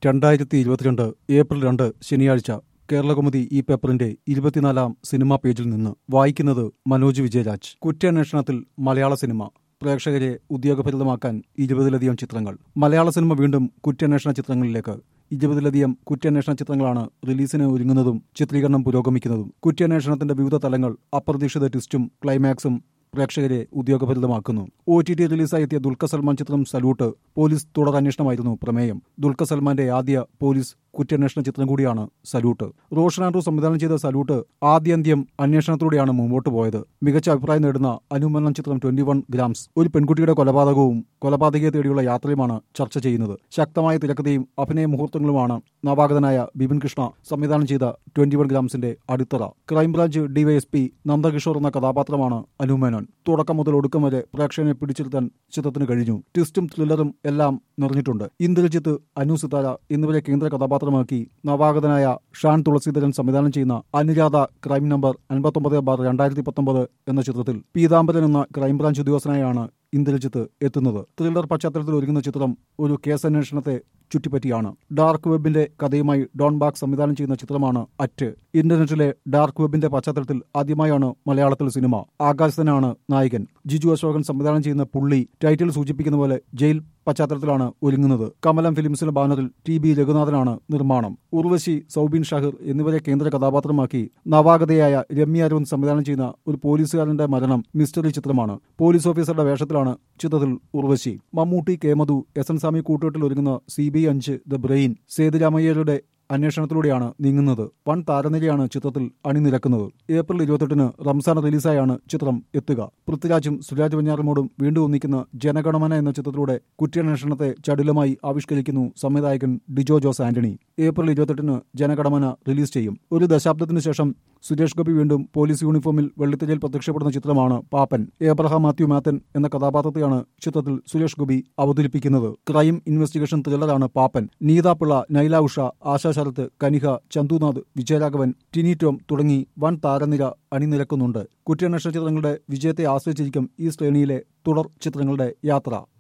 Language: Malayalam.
രണ്ടായിരത്തി ഇരുപത്തിരണ്ട് ഏപ്രിൽ രണ്ട് ശനിയാഴ്ച കേരളകൗമുദി ഈ പേപ്പറിന്റെ ഇരുപത്തിനാലാം സിനിമാ പേജിൽ നിന്ന് വായിക്കുന്നത് മനോജ് വിജയരാജ് കുറ്റാന്വേഷണത്തിൽ മലയാള സിനിമ പ്രേക്ഷകരെ ഉദ്യോഗഭരിതമാക്കാൻ ഇരുപതിലധികം ചിത്രങ്ങൾ മലയാള സിനിമ വീണ്ടും കുറ്റാന്വേഷണ ചിത്രങ്ങളിലേക്ക് ഇരുപതിലധികം കുറ്റാന്വേഷണ ചിത്രങ്ങളാണ് റിലീസിന് ഒരുങ്ങുന്നതും ചിത്രീകരണം പുരോഗമിക്കുന്നതും കുറ്റാന്വേഷണത്തിന്റെ വിവിധ തലങ്ങൾ അപ്രതീക്ഷിത ട്വിസ്റ്റും ക്ലൈമാക്സും പ്രേക്ഷകരെ ഉദ്യോഗഭരിതമാക്കുന്നു ഒ ടി ടി റിലീസായി എത്തിയ ദുൽഖർ സൽമാൻ ചിത്രം സല്യൂട്ട് പോലീസ് തുടർ അന്വേഷണമായിരുന്നു പ്രമേയം ദുൽഖർ സൽമാന്റെ ആദ്യ പോലീസ് കുറ്റാന്വേഷണ ചിത്രം കൂടിയാണ് സല്യൂട്ട് റോഷൻ ആൻഡ്രു സംവിധാനം ചെയ്ത സല്യൂട്ട് ആദ്യന്ത്യം അന്വേഷണത്തിലൂടെയാണ് മുമ്പോട്ട് പോയത് മികച്ച അഭിപ്രായം നേടുന്ന അനുമരണം ചിത്രം ട്വന്റി വൺ ഗ്രാംസ് ഒരു പെൺകുട്ടിയുടെ കൊലപാതകവും കൊലപാതകയെ തേടിയുള്ള യാത്രയുമാണ് ചർച്ച ചെയ്യുന്നത് ശക്തമായ തിരക്കഥയും അഭിനയ മുഹൂർത്തങ്ങളുമാണ് നവാഗതനായ ബിപിൻ കൃഷ്ണ സംവിധാനം ചെയ്ത ട്വന്റി വൺ ഗ്രാംസിന്റെ അടിത്തറ ക്രൈംബ്രാഞ്ച് ഡിവൈഎസ്പി നന്ദകിഷോർ എന്ന കഥാപാത്രമാണ് അനുമേനോൻ തുടക്കം മുതൽ ഒടുക്കം വരെ പ്രേക്ഷകനെ പിടിച്ചിരുത്താൻ ചിത്രത്തിന് കഴിഞ്ഞു ട്വിസ്റ്റും ത്രില്ലറും എല്ലാം നിറഞ്ഞിട്ടുണ്ട് ഇന്ദ്രജിത്ത് അനു സിതാര എന്നിവരെ കേന്ദ്ര കഥാപാത്രമാക്കി നവാഗതനായ ഷാൻ തുളസീധരൻ സംവിധാനം ചെയ്യുന്ന അനുരാധ ക്രൈം നമ്പർ അൻപത്തൊമ്പത് ബാർ രണ്ടായിരത്തി പത്തൊമ്പത് എന്ന ചിത്രത്തിൽ പീതാംബരൻ എന്ന ക്രൈംബ്രാഞ്ച് ഉദ്യോഗസ്ഥനായാണ് ഇന്ദ്രജിത്ത് എത്തുന്നത് ത്രില്ലർ പശ്ചാത്തലത്തിൽ ഒരുങ്ങുന്ന ചിത്രം ഒരു കേസന്വേഷണത്തെ ചുറ്റിപ്പറ്റിയാണ് ഡാർക്ക് വെബിന്റെ കഥയുമായി ഡോൺ ബാഗ് സംവിധാനം ചെയ്യുന്ന ചിത്രമാണ് അറ്റ് ഇന്റർനെറ്റിലെ ഡാർക്ക് വെബിന്റെ പശ്ചാത്തലത്തിൽ ആദ്യമായാണ് മലയാളത്തിൽ സിനിമ ആകാശനാണ് നായകൻ ജിജു അശോകൻ സംവിധാനം ചെയ്യുന്ന പുള്ളി ടൈറ്റിൽ സൂചിപ്പിക്കുന്ന പോലെ ജയിൽ പശ്ചാത്തലത്തിലാണ് ഒരുങ്ങുന്നത് കമലം ഫിലിംസിന്റെ ബാനറിൽ ടി ബി രഘുനാഥനാണ് നിർമ്മാണം ഉർവശി സൗബിൻ ഷാഹിർ എന്നിവരെ കേന്ദ്ര കഥാപാത്രമാക്കി നവാഗതയായ രമ്യ അരവിന്ദ് സംവിധാനം ചെയ്യുന്ന ഒരു പോലീസുകാരന്റെ മരണം മിസ്റ്ററി ചിത്രമാണ് പോലീസ് ഓഫീസറുടെ വേഷത്തിലാണ് ചിത്രത്തിൽ ഉർവശി മമ്മൂട്ടി കേമധു എസ് എൻ സ്വാമി കൂട്ടുകെട്ടിൽ ഒരുങ്ങുന്ന സി ബി അഞ്ച് ദ ബ്രെയിൻ സേതുരാമയ്യരുടെ അന്വേഷണത്തിലൂടെയാണ് നീങ്ങുന്നത് വൻ താരനിരയാണ് ചിത്രത്തിൽ അണിനിരക്കുന്നത് ഏപ്രിൽ ഇരുപത്തെട്ടിന് റംസാൻ റിലീസായാണ് ചിത്രം എത്തുക പൃഥ്വിരാജും സുരാജ് വെഞ്ഞാറമോടും വീണ്ടും ഒന്നിക്കുന്ന ജനഗണമന എന്ന ചിത്രത്തിലൂടെ കുറ്റാന്വേഷണത്തെ ചടുലമായി ആവിഷ്കരിക്കുന്നു സംവിധായകൻ ഡിജോ ജോസ് ആന്റണി ഏപ്രിൽ ഇരുപത്തെട്ടിന് ജനഗണമന റിലീസ് ചെയ്യും ഒരു ദശാബ്ദത്തിനു ശേഷം സുരേഷ് ഗോപി വീണ്ടും പോലീസ് യൂണിഫോമിൽ വെള്ളിത്തിരയിൽ പ്രത്യക്ഷപ്പെടുന്ന ചിത്രമാണ് പാപ്പൻ ഏബ്രഹാം മാത്യു മാത്തൻ എന്ന കഥാപാത്രത്തെയാണ് ചിത്രത്തിൽ സുരേഷ് ഗോപി അവതരിപ്പിക്കുന്നത് ക്രൈം ഇൻവെസ്റ്റിഗേഷൻ ത്രില്ലറാണ് പാപ്പൻ നീത പിള്ള നൈല ഉഷ ആശാ ശരത്ത് കനിക ചന്തുനാഥ് വിജയരാഘവൻ ടിനി ടോം തുടങ്ങി വൻ താരനിര അണിനിരക്കുന്നുണ്ട് കുറ്റാന്വേഷണ ചിത്രങ്ങളുടെ വിജയത്തെ ആശ്രയിച്ചിരിക്കും ഈ ശ്രേണിയിലെ തുടർ ചിത്രങ്ങളുടെ യാത്ര